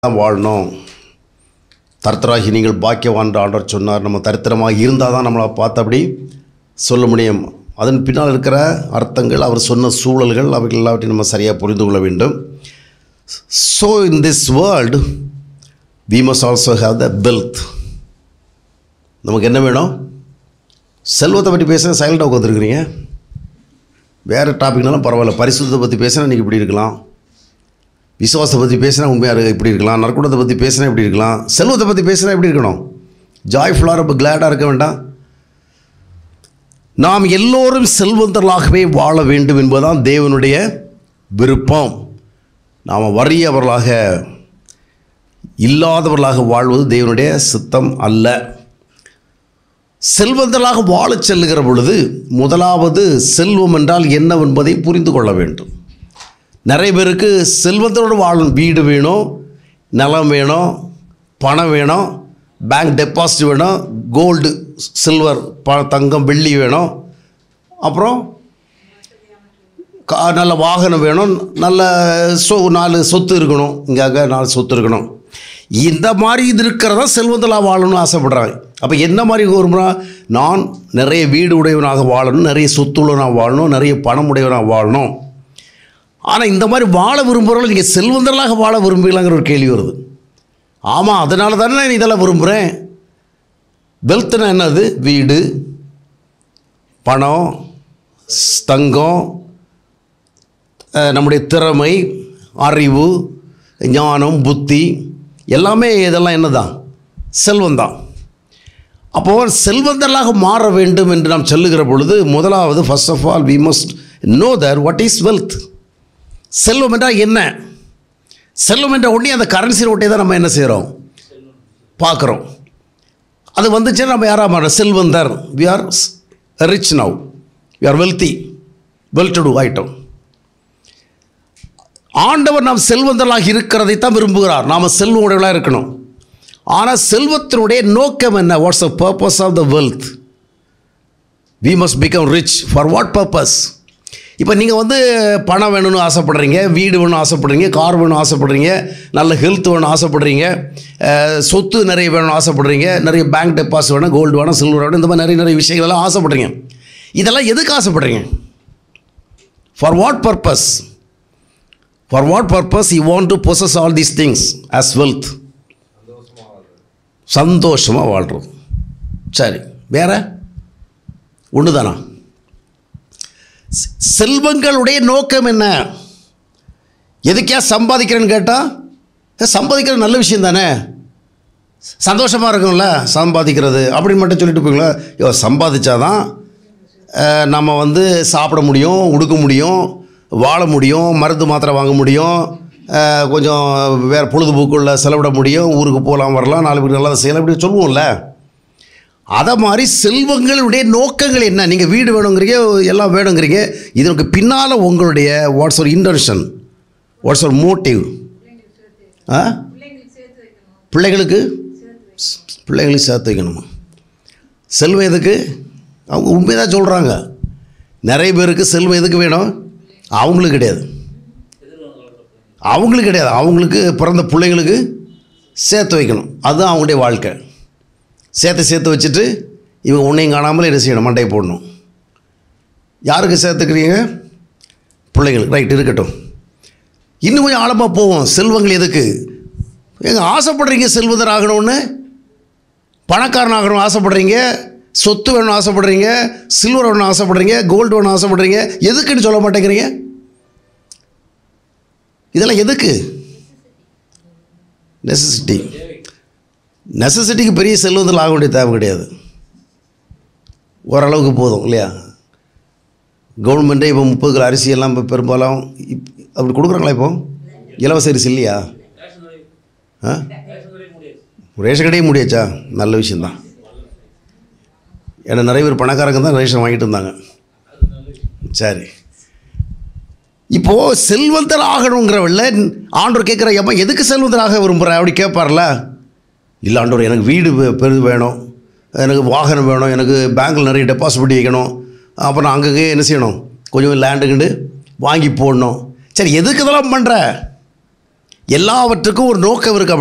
தான் வாழணும் தரித்திராகி நீங்கள் பாக்கியவான் ஆண்டவர் சொன்னார் நம்ம தரித்திரமாக இருந்தால் தான் நம்மளை பார்த்தபடி சொல்ல முடியும் அதன் பின்னால் இருக்கிற அர்த்தங்கள் அவர் சொன்ன சூழல்கள் அவைகள் எல்லாவற்றையும் நம்ம சரியாக புரிந்து கொள்ள வேண்டும் so in this world we must also have the wealth நமக்கு என்ன வேணும் செல்வத்தை பற்றி பேச சைலண்டாக உட்காந்துருக்குறீங்க வேறு டாபிக்னாலும் பரவாயில்ல பரிசுத்தத்தை பற்றி பேசினா நீங்கள் இப்படி இருக்கலாம் விசுவாசத்தை பற்றி பேசினா உண்மையாக இப்படி இருக்கலாம் நற்குணத்தை பற்றி பேசினா இப்படி இருக்கலாம் செல்வத்தை பற்றி பேசினா எப்படி இருக்கணும் ஜாய்ஃபுல்லாக ரொம்ப கிளாடாக இருக்க வேண்டாம் நாம் எல்லோரும் செல்வந்தர்களாகவே வாழ வேண்டும் என்பதுதான் தேவனுடைய விருப்பம் நாம் வறியவர்களாக இல்லாதவர்களாக வாழ்வது தேவனுடைய சித்தம் அல்ல செல்வந்தர்களாக வாழச் செல்லுகிற பொழுது முதலாவது செல்வம் என்றால் என்னவென்பதை புரிந்து கொள்ள வேண்டும் நிறைய பேருக்கு செல்வத்தோடு வாழணும் வீடு வேணும் நிலம் வேணும் பணம் வேணும் பேங்க் டெபாசிட் வேணும் கோல்டு சில்வர் ப தங்கம் வெள்ளி வேணும் அப்புறம் கா நல்ல வாகனம் வேணும் நல்ல சொ நாலு சொத்து இருக்கணும் இங்கே அங்கே நாலு சொத்து இருக்கணும் இந்த மாதிரி இது இருக்கிறதா செல்வத்தில் வாழணும்னு ஆசைப்படுறாங்க அப்போ என்ன மாதிரி விரும்புகிறான் நான் நிறைய வீடு உடையவனாக வாழணும் நிறைய சொத்து உள்ளவனாக வாழணும் நிறைய பணம் உடையவனாக வாழணும் ஆனால் இந்த மாதிரி வாழ விரும்புகிறவங்க நீங்கள் செல்வந்தர்களாக வாழ விரும்புகளாங்கிற ஒரு கேள்வி வருது ஆமாம் அதனால தானே நான் இதெல்லாம் விரும்புகிறேன் வெல்த்னா என்னது வீடு பணம் ஸ்- தங்கம் அஹ், நம்முடைய திறமை அறிவு ஞானம் புத்தி எல்லாமே இதெல்லாம் என்னதான் செல்வந்தான் அப்போது செல்வந்தர்களாக மாற வேண்டும் என்று நாம் சொல்லுகிற பொழுது முதலாவது first of all we must know that what is wealth செல்வம் என்றால் என்ன செல்வம் என்ற உடனே அந்த கரன்சி நோட்டை தான் நம்ம என்ன செய்கிறோம் பார்க்குறோம் அது வந்துச்சுன்னா நம்ம யாராக மாறோம் செல்வந்தர் we are rich now we are wealthy well to do item ஆண்டவர் நாம் செல்வந்தர்களாக இருக்கிறதை தான் விரும்புகிறார் நாம் செல்வமுடையவர்களாக இருக்கணும் ஆனால் செல்வத்தினுடைய நோக்கம் என்ன what's the purpose of the wealth we must become rich for what purpose இப்போ நீங்கள் வந்து பணம் வேணும்னு ஆசைப்படுறீங்க வீடு வேணும் ஆசைப்படுறீங்க கார் வேணும் ஆசைப்படுறீங்க நல்ல ஹெல்த் வேணும் ஆசைப்படுறீங்க அஹ், சொத்து நிறைய வேணும் ஆசைப்படுறீங்க நிறைய பேங்க் டெபாசிட் வேணும் கோல்டு வேணும் சில்வர் வேணும் இந்த மாதிரி நிறைய நிறைய விஷயங்கள் எல்லாம் ஆசைப்படுறீங்க இதெல்லாம் எதுக்கு ஆசைப்படுறீங்க for what purpose for what purpose you want to possess all these things as wealth சந்தோஷமாக வாழ்கிறோம் சரி வேற ஒன்று தானா செல்வங்களுடைய நோக்கம் என்ன எதுக்கே சம்பாதிக்கிறேன்னு கேட்டால் சம்பாதிக்கிற நல்ல விஷயம் தானே சந்தோஷமாக இருக்கும்ல சம்பாதிக்கிறது அப்படின்னு மட்டும் சொல்லிட்டு போய்ங்களா யோ சம்பாதிச்சாதான் அஹ், நம்ம வந்து சாப்பிட முடியும் உடுக்க முடியும் வாழ முடியும் மருந்து மாத்திரை வாங்க முடியும் அஹ், கொஞ்சம் வேறு பொழுதுபோக்குள்ள செலவிட முடியும் ஊருக்கு போகலாம் வரலாம் நாலு பேர் நல்லா செய்யலாம் இப்படி சொல்லுவோம்ல அதை மாதிரி செல்வங்களுடைய நோக்கங்கள் என்ன நீங்கள் வீடு வேணுங்கிறீங்க எல்லாம் வேணுங்கிறீங்க இதற்கு பின்னால் உங்களுடைய வாட்ஸ் ஒரு இன்டென்ஷன் வாட்ஸ் ஒரு மோட்டிவ் ஆ பிள்ளைகளுக்கு பிள்ளைகளுக்கு சேர்த்து வைக்கணுமா செல்வம் எதுக்கு அவங்க உண்மையாக சொல்கிறாங்க நிறைய பேருக்கு செல்வம் எதுக்கு வேணும் அவங்களுக்கு கிடையாது அவங்களுக்கு கிடையாது அவங்களுக்கு பிறந்த பிள்ளைங்களுக்கு சேர்த்து வைக்கணும் அதுதான் அவங்களுடைய வாழ்க்கை சேர்த்து சேர்த்து வச்சுட்டு இவங்க உன்னையும் காணாமல் என்ன செய்யணும் மண்டையை போடணும் யாருக்கு சேர்த்துக்கிறீங்க பிள்ளைங்களுக்கு ரைட் இருக்கட்டும் இன்னும் கொஞ்சம் ஆழமாக போவோம் செல்வங்கள் எதுக்கு ஏங்க ஆசைப்படுறீங்க செல்வந்தர் ஆகணும்னு பணக்காரன் ஆகணும் ஆசைப்படுறீங்க சொத்து வேணும் ஆசைப்படுறீங்க சில்வர் வேணும் ஆசைப்படுறீங்க கோல்டு வேணும் ஆசைப்படுறீங்க எதுக்குன்னு சொல்ல மாட்டேங்கிறீங்க இதெல்லாம் எதுக்கு நெசசிட்டி நெசசிட்டிக்கு பெரிய செல்வத்தில் ஆக வேண்டிய தேவை கிடையாது ஓரளவுக்கு போதும் இல்லையா கவர்மெண்ட்டே இப்போ முப்பது கிலோ அரிசி எல்லாம் இப்போ பெரும்பாலும் இப் அப்படி கொடுக்குறாங்களா இப்போ இலவச அரிசி இல்லையா ஆ ரேஷன் கடையே முடியாச்சா நல்ல விஷயந்தான் ஏன்னா நிறைய பேர் பணக்காரங்க தான் ரேஷன் வாங்கிட்டு இருந்தாங்க சரி இப்போது செல்வந்தர் ஆகணுங்கிறவல்ல ஆண்டவர் கேட்குற ஏம்மா எதுக்கு செல்வந்தர் ஆக விரும்புகிற அப்படி கேட்பார்ல இல்லை ஆண்டவர் எனக்கு வீடு வே- பெரிது வேணும் எனக்கு வாகனம் வேணும் எனக்கு பேங்க்கில் நிறைய டெபாசிட் பண்ணி வைக்கணும் அப்புறம் அங்கங்கே என்ன செய்யணும் கொஞ்சம் லேண்டுக்கிண்டு வாங்கி போடணும் சரி எதுக்கு இதெல்லாம் பண்ணுற எல்லாவற்றுக்கும் ஒரு நோக்கம் இருக்குது